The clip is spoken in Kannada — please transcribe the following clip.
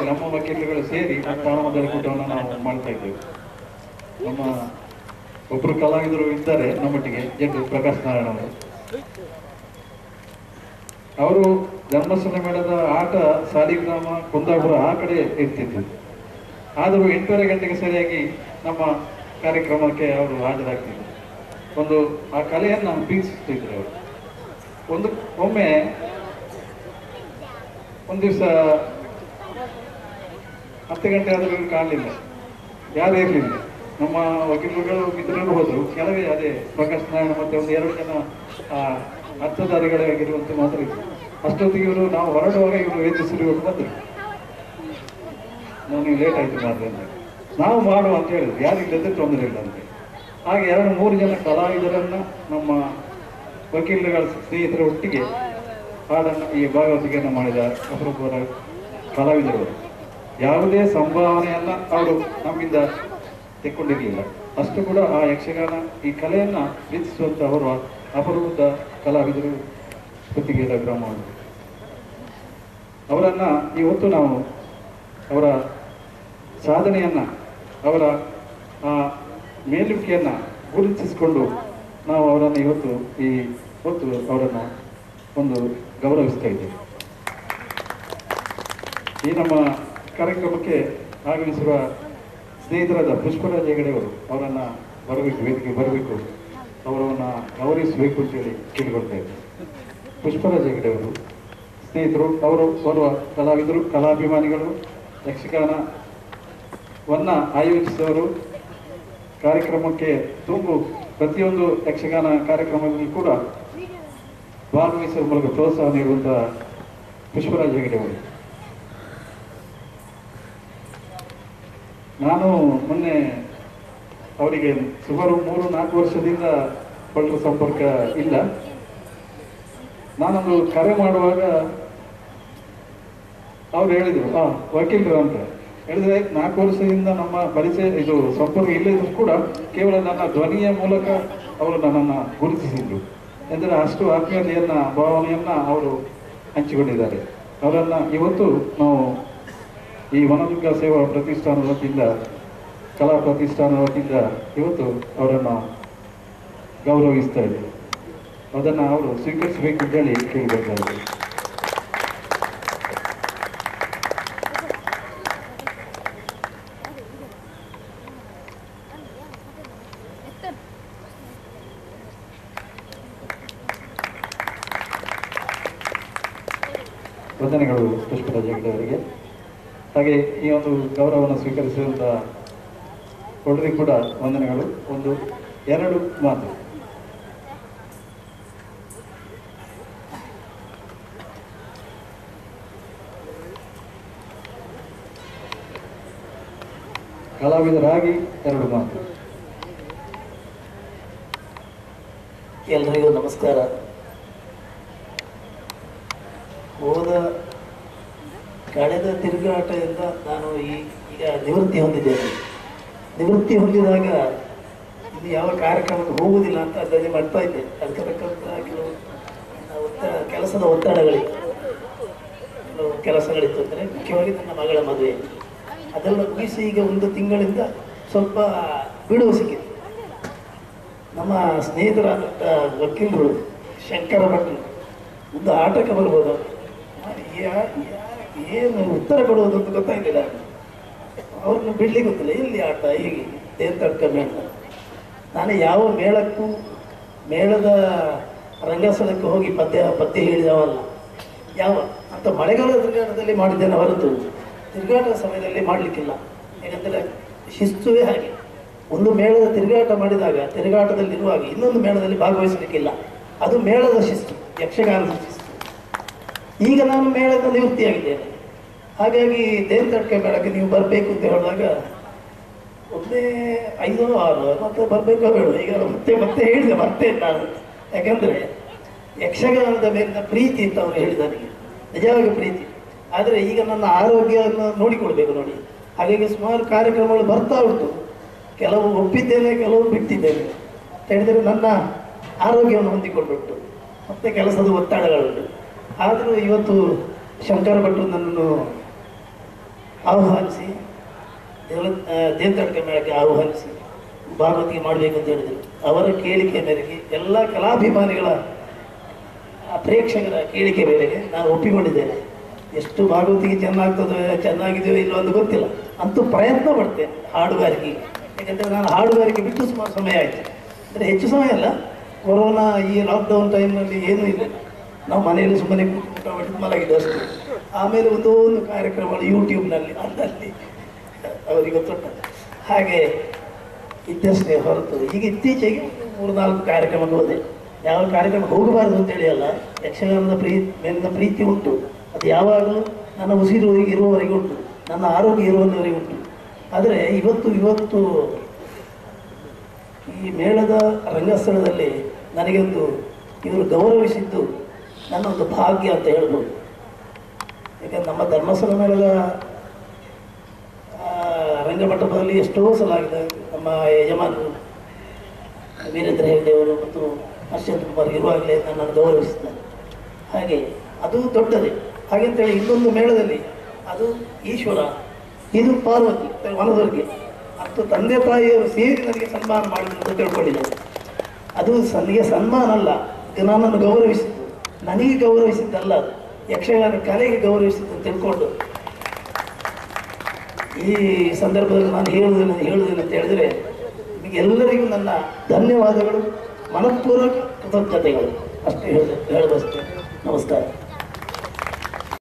ನಮ್ಮ ವಕೀಲರುಗಳು ಸೇರಿ ತಾಳಮದ್ದಳೆ ಕೂಟವನ್ನು ನಾವು ಮಾಡ್ತಾ ಇದ್ದೇವೆ ನಮ್ಮ ಒಬ್ಬರು ಕಲಾವಿದರು ಇದ್ದಾರೆ ನಮ್ಮೊಟ್ಟಿಗೆ ಜಡ್ಡು ಪ್ರಕಾಶ್ ನಾರಾಯಣ ಅವರು ಅವರು ಧರ್ಮಸ್ಥಳ ಮೇಳದ ಆಟ ಸಾಲಿಗ್ರಾಮ ಕುಂದಾಪುರ ಆ ಕಡೆ ಇರ್ತಿದ್ರು ಆದರೂ ಎಂಟೂವರೆ ಗಂಟೆಗೆ ಸರಿಯಾಗಿ ನಮ್ಮ ಕಾರ್ಯಕ್ರಮಕ್ಕೆ ಅವರು ಹಾಜರಾಗ್ತಿದ್ರು ಒಂದು ಆ ಕಲೆಯನ್ನು ಬೀಳಿಸ್ತಿದ್ರು ಅವರು ಒಂದು ಒಮ್ಮೆ ಒಂದು ದಿವಸ ಹತ್ತು ಗಂಟೆ ಆದರೂ ಇವ್ರು ಕಾಣಲಿಲ್ಲ ಯಾರು ಇರಲಿಲ್ಲ ನಮ್ಮ ವಕೀಲರುಗಳು ಮಿತ್ರರು ಹೋದರು ಕೆಲವೇ ಅದೇ ಪ್ರಕಾಶ್ ನಾರಾಯಣ ಮತ್ತೆ ಒಂದು ಎರಡು ಜನ ಆ, ಅರ್ಥಧಾರಿಗಳಾಗಿರುವಂತೆ ಮಾತ್ರ ಇದ್ರು ಅಷ್ಟೊತ್ತಿಗೆ ಇವರು ನಾವು ಹೊರಡುವಾಗ ಇವರು ವೇದಿಸಿರುವುದು ಬಂದರು ನಾವು ನೀವು ಲೇಟ್ ಆಯ್ತು ಮಾಡ್ರಿ ಅಂತ ನಾವು ಮಾಡುವ ಅಂತ ಹೇಳಿದ್ರು ಯಾರಿಲ್ಲದೆ ತೊಂದರೆ ಇಲ್ಲ ಅಂತ ಹಾಗೆ ಎರಡು ಮೂರು ಜನ ಕಲಾವಿದರನ್ನ ನಮ್ಮ ವಕೀಲರುಗಳ ಸ್ನೇಹಿತರ ಒಟ್ಟಿಗೆ ಹಾಡನ್ನು ಈ ಭಾಗವತಿಕೆಯನ್ನು ಮಾಡಿದ ಅಪರೂಪರ ಕಲಾವಿದರು ಯಾವುದೇ ಸಂಭಾವನೆಯನ್ನ ಅವರು ನಮ್ಮಿಂದ ತೆಕ್ಕೊಂಡಿರಲಿಲ್ಲ ಅಷ್ಟು ಕೂಡ ಆ ಯಕ್ಷಗಾನ ಈ ಕಲೆಯನ್ನ ಪ್ರೀತಿಸುವಂತ ಅವರು ಅಪರೂಪದ ಕಲಾವಿದರು ಕುತ್ತಿಗೆದ ಗ್ರಾಮವರು ಅವರನ್ನ ಇವತ್ತು ನಾವು ಅವರ ಸಾಧನೆಯನ್ನ ಅವರ ಆ ಮೇಲುವಿಕೆಯನ್ನ ಗುರುತಿಸಿಕೊಂಡು ನಾವು ಅವರನ್ನು ಇವತ್ತು ಈ ಹೊತ್ತು ಅವರನ್ನು ಒಂದು ಗೌರವಿಸ್ತಾ ಇದ್ದೇವೆ ಈ ನಮ್ಮ ಕಾರ್ಯಕ್ರಮಕ್ಕೆ ಆಗಮಿಸಿರುವ ಸ್ನೇಹಿತರಾದ ಪುಷ್ಪರಾಜ ಹೆಗಡೆ ಅವರು ಅವರನ್ನ ಬರಬೇಕು ವೇದಿಕೆ ಬರಬೇಕು ಅವರನ್ನ ಗೌರವಿಸಬೇಕು ಅಂತೇಳಿ ಕೇಳಿಕೊಳ್ತಾ ಇದ್ದಾರೆ ಪುಷ್ಪರಾಜ ಹೆಗಡೆ ಅವರು ಸ್ನೇಹಿತರು ಅವರು ಓರ್ವ ಕಲಾವಿದರು ಕಲಾಭಿಮಾನಿಗಳು ಯಕ್ಷಗಾನವನ್ನ ಆಯೋಜಿಸಿದವರು ಕಾರ್ಯಕ್ರಮಕ್ಕೆ ತುಂಬು ಪ್ರತಿಯೊಂದು ಯಕ್ಷಗಾನ ಕಾರ್ಯಕ್ರಮದಲ್ಲಿ ಕೂಡ ಭಾಗವಹಿಸುವ ಮೂಲಕ ಪ್ರೋತ್ಸಾಹ ನೀಡುವಂತಹ ಪುಷ್ಪರಾಜ ಹೆಗಡೆ ಅವರು ನಾನು ಮೊನ್ನೆ ಅವರಿಗೆ ಸುಮಾರು ಮೂರು ನಾಲ್ಕು ವರ್ಷದಿಂದ ಒಳ್ಳೆ ಸಂಪರ್ಕ ಇಲ್ಲ ನಾನೊಂದು ಕರೆ ಮಾಡುವಾಗ ಅವ್ರು ಹೇಳಿದ್ರು ಆ ವಕೀಲರು ಅಂತ ಹೇಳಿದ್ರೆ ನಾಲ್ಕು ವರ್ಷದಿಂದ ನಮ್ಮ ಪರಿಚಯ ಇದು ಸಂಪರ್ಕ ಇಲ್ಲದಿದ್ರು ಕೂಡ ಕೇವಲ ನನ್ನ ಧ್ವನಿಯ ಮೂಲಕ ಅವರು ನನ್ನನ್ನು ಗುರುತಿಸಿದ್ರು ಎಂದರೆ ಅಷ್ಟು ಆತ್ಮೀಯತೆಯನ್ನ ಭಾವನೆಯನ್ನ ಅವರು ಹಂಚಿಕೊಂಡಿದ್ದಾರೆ ಅವರನ್ನ ಇವತ್ತು ನಾವು ಈ ವನದುರ್ಗ ಸೇವಾ ಪ್ರತಿಷ್ಠಾನದ ವತಿಯಿಂದ ಕಲಾ ಪ್ರತಿಷ್ಠಾನದ ವತಿಯಿಂದ ಇವತ್ತು ಅವರನ್ನು ಗೌರವಿಸ್ತಾ ಇದ್ದೇವೆ ಅದನ್ನು ಅವರು ಸ್ವೀಕರಿಸಬೇಕು ಅಂತ ಹೇಳಿ ಕೇಳಬೇಕಾಗಿದೆ ವಂದನೆಗಳು ಪುಷ್ಪರಾಜ ಹೆಗಡೆ ಅವರಿಗೆ ಹಾಗೆ ಈ ಒಂದು ಗೌರವವನ್ನು ಸ್ವೀಕರಿಸಿದಂಥ ಕೊಡರಿ ಕೂಡ ವಂದನೆಗಳು ಒಂದು ಎರಡು ಮಾತು ಕಲಾವಿದರಾಗಿ ಎರಡು ಮಾತು ಎಲ್ರಿಗೂ ನಮಸ್ಕಾರ ಹೋದ ಕಳೆದ ತಿರುಗಾಟದಿಂದ ನಾನು ಈ ಈಗ ನಿವೃತ್ತಿ ಹೊಂದಿದ್ದೇನೆ ನಿವೃತ್ತಿ ಹೊಂದಿದಾಗ ಇನ್ನು ಯಾವ ಕಾರ್ಯಕ್ರಮಕ್ಕೆ ಹೋಗುವುದಿಲ್ಲ ಅಂತ ಅಂದಾಜು ಮಾಡ್ತಾ ಇದ್ದೆ ಅದಕ್ಕೆ ತಕ್ಕಂಥ ಕೆಲವು ಒತ್ತಡ ಕೆಲಸದ ಒತ್ತಡಗಳಿತ್ತು ಕೆಲವು ಕೆಲಸಗಳಿತ್ತು ಅಂದರೆ ಮುಖ್ಯವಾಗಿ ನನ್ನ ಮಗಳ ಮದುವೆ ಅದೆಲ್ಲ ಮುಗಿಸಿ ಈಗ ಒಂದು ತಿಂಗಳಿಂದ ಸ್ವಲ್ಪ ಬಿಡುವು ಸಿಕ್ಕಿತ್ತು ನಮ್ಮ ಸ್ನೇಹಿತರಾದಂಥ ವಕೀಲರು ಶಂಕರ ಭಟ್ರು ಒಂದು ಆಟಕ್ಕೆ ಬರ್ಬೋದು ನಾನು ಯಾ- ಯಾ- ಏನು ಉತ್ತರ ಕೊಡುವುದು ಅಂತ ಗೊತ್ತಾಗಲಿಲ್ಲ ಅವ್ರನ್ನ ಬಿಡ್ಲಿಕ್ಕೆ ಗೊತ್ತಿಲ್ಲ ಎಲ್ಲಿ ಆಟ ಹೀಗೆ ತೇರ್ತಡ್ಕ ಮೇಳ ನಾನು ಯಾವ ಮೇಳಕ್ಕೂ ಮೇಳದ ರಂಗಸ್ಥಳಕ್ಕೆ ಹೋಗಿ ಪದ್ಯ ಪದ್ಯ ಹೇಳಿದವಲ್ಲ ಯಾವ ಅಂತ ಮಳೆಗಾಲದ ತಿರುಗಾಟದಲ್ಲಿ ಮಾಡಿದ್ದೇನೆ ಹೊರತು ತಿರುಗಾಟದ ಸಮಯದಲ್ಲಿ ಮಾಡಲಿಕ್ಕಿಲ್ಲ ಯಾಕಂದರೆ ಶಿಸ್ತುವೇ ಹಾಗೆ ಒಂದು ಮೇಳದ ತಿರುಗಾಟ ಮಾಡಿದಾಗ ತಿರುಗಾಟದಲ್ಲಿರುವಾಗ ಇನ್ನೊಂದು ಮೇಳದಲ್ಲಿ ಭಾಗವಹಿಸಲಿಕ್ಕಿಲ್ಲ ಅದು ಮೇಳದ ಶಿಸ್ತು ಯಕ್ಷಗಾನದ ಶಿಸ್ತು ಈಗ ನಾನು ಮೇಳದ ನಿವೃತ್ತಿಯಾಗಿದ್ದೇನೆ ಹಾಗಾಗಿ ದೇವತಡ್ಕೆ ಮೇಳಕ್ಕೆ ನೀವು ಬರಬೇಕು ಅಂತ ಹೇಳಿದಾಗ ಒಂದೇ ಐದು ಆರು ಮತ್ತೆ ಬರಬೇಕೋ ಬೇಡ ಈಗ ಮತ್ತೆ ಮತ್ತೆ ಹೇಳಿದೆ ಮತ್ತೆ ನಾನು ಯಾಕಂದರೆ ಯಕ್ಷಗಾನದ ಮೇಲಿನ ಪ್ರೀತಿ ಅಂತ ಅವರು ಹೇಳಿದ ನನಗೆ ನಿಜವಾಗಿ ಪ್ರೀತಿ ಆದರೆ ಈಗ ನನ್ನ ಆರೋಗ್ಯವನ್ನು ನೋಡಿಕೊಳ್ಬೇಕು ನೋಡಿ ಹಾಗಾಗಿ ಸುಮಾರು ಕಾರ್ಯಕ್ರಮಗಳು ಬರ್ತಾ ಉಂಟು ಕೆಲವು ಒಪ್ಪಿದ್ದೇನೆ ಕೆಲವು ಬಿಟ್ಟಿದ್ದೇನೆ ಅಂತ ಹೇಳಿದರೆ ನನ್ನ ಆರೋಗ್ಯವನ್ನು ಹೊಂದಿಕೊಂಡುಂಟು ಮತ್ತೆ ಕೆಲಸದ ಒತ್ತಡಗಳುಂಟು ಆದರೂ ಇವತ್ತು ಶಂಕರ ಭಟ್ರು ನನ್ನನ್ನು ಆಹ್ವಾನಿಸಿ ದೇವ ದೇವತಡ್ಕ ಮೇಳಕ್ಕೆ ಆಹ್ವಾನಿಸಿ ಭಾಗವತಿಗೆ ಮಾಡಬೇಕು ಅಂತ ಹೇಳಿದರು ಅವರ ಕೇಳಿಕೆ ಮೇರೆಗೆ ಎಲ್ಲ ಕಲಾಭಿಮಾನಿಗಳ ಆ ಪ್ರೇಕ್ಷಕರ ಕೇಳಿಕೆ ಮೇರೆಗೆ ನಾನು ಒಪ್ಪಿಕೊಂಡಿದ್ದೇನೆ ಎಷ್ಟು ಭಾಗವತಿಗೆ ಚೆನ್ನಾಗ್ತದೆ ಚೆನ್ನಾಗಿದೆಯೋ ಇಲ್ಲೋ ಅಂತ ಗೊತ್ತಿಲ್ಲ ಅಂತೂ ಪ್ರಯತ್ನ ಪಡ್ತೇನೆ ಹಾಡುಗಾರಿಕೆಗೆ ಯಾಕಂದರೆ ನಾನು ಹಾಡುಗಾರಿಕೆ ಬಿಟ್ಟು ಸುಮಾರು ಸಮಯ ಆಯಿತು ಅಂದರೆ ಹೆಚ್ಚು ಸಮಯ ಅಲ್ಲ ಕೊರೋನಾ ಈ ಲಾಕ್ಡೌನ್ ಟೈಮ್ನಲ್ಲಿ ಏನೂ ಇಲ್ಲ ನಾವು ಮನೆಯಲ್ಲಿ ಸುಮ್ಮನೆ ಊಟ ಮಾಡಿ ಮಲಗಿದ್ದು ಅಷ್ಟೇ ಆಮೇಲೆ ಒಂದೋ ಒಂದು ಕಾರ್ಯಕ್ರಮಗಳು ಯೂಟ್ಯೂಬ್ನಲ್ಲಿ ಅಲ್ಲಲ್ಲಿ ಅವರಿಗೆ ಗೊತ್ತುಂಟ ಹಾಗೆ ಇದ್ದಷ್ಟೇ ಹೊರತು ಈಗ ಇತ್ತೀಚೆಗೆ ಮೂರು ನಾಲ್ಕು ಕಾರ್ಯಕ್ರಮಕ್ಕೆ ಹೋದೆ ಯಾವ ಕಾರ್ಯಕ್ರಮ ಹೋಗಬಾರದು ಅಂತೇಳಿ ಅಲ್ಲ ಯಕ್ಷಗಾನದ ಪ್ರೀ ಮೇಲಿನ ಪ್ರೀತಿ ಉಂಟು ಅದು ಯಾವಾಗಲೂ ನನ್ನ ಉಸಿರು ಇರುವವರೆಗೆ ಉಂಟು ನನ್ನ ಆರೋಗ್ಯ ಇರುವವರೆಗೆ ಉಂಟು ಆದರೆ ಇವತ್ತು ಇವತ್ತು ಈ ಮೇಳದ ರಂಗಸ್ಥಳದಲ್ಲಿ ನನಗೊಂದು ಇವರು ಗೌರವಿಸಿದ್ದು ನನ್ನ ಒಂದು ಭಾಗ್ಯ ಅಂತ ಹೇಳ್ಬೋದು ಯಾಕಂದ್ರೆ ನಮ್ಮ ಧರ್ಮಸ್ಥಳ ಮೇಳದ ಆ, ರಂಗಮಂಟಪದಲ್ಲಿ ಎಷ್ಟೋ ಸಲ ಆಗಿದೆ ನಮ್ಮ ಯಜಮಾನರು ವೀರೇಂದ್ರ ಹೆಗ್ಡೆ ಅವರು ಮತ್ತು ಅಶ್ವಂತ್ ಕುಮಾರ್ ಇರುವಾಗಲೇ ನನ್ನನ್ನು ಗೌರವಿಸಿದ್ದಾರೆ ಹಾಗೆ ಅದು ದೊಡ್ಡದೇ ಹಾಗೆಂತೇಳಿ ಇನ್ನೊಂದು ಮೇಳದಲ್ಲಿ ಅದು ಈಶ್ವರ ಇದು ಪಾರ್ವತಿ ವನದುರ್ಗೆ ಮತ್ತು ತಂದೆ ತಾಯಿಯವರು ಸೇರಿ ನನಗೆ ಸನ್ಮಾನ ಮಾಡಿದ್ರು ಅಂತ ತಿಳ್ಕೊಂಡಿದ್ದಾರೆ ಅದು ನನಗೆ ಸನ್ಮಾನ ಅಲ್ಲ ಇದು ನನ್ನನ್ನು ಗೌರವಿಸಿದ್ದು ನನಗೆ ಗೌರವಿಸಿದ್ದಲ್ಲ ಅದು ಯಕ್ಷಗಾನ ಕಲೆಗೆ ಗೌರವಿಸಿದ್ದು ಅಂತ ತಿಳ್ಕೊಂಡು ಈ ಸಂದರ್ಭದಲ್ಲಿ ನಾನು ಹೇಳುವುದಿಲ್ಲ ಹೇಳುವುದಿಲ್ಲ ಅಂತ ಹೇಳಿದ್ರೆ ನಿಮಗೆ ಎಲ್ಲರಿಗೂ ನನ್ನ ಧನ್ಯವಾದಗಳು ಮನಪೂರ್ವಕ ಕೃತಜ್ಞತೆಗಳು ಅಷ್ಟೇ ಹೇಳ ಹೇಳಬಸ್ತೇನೆ ನಮಸ್ಕಾರ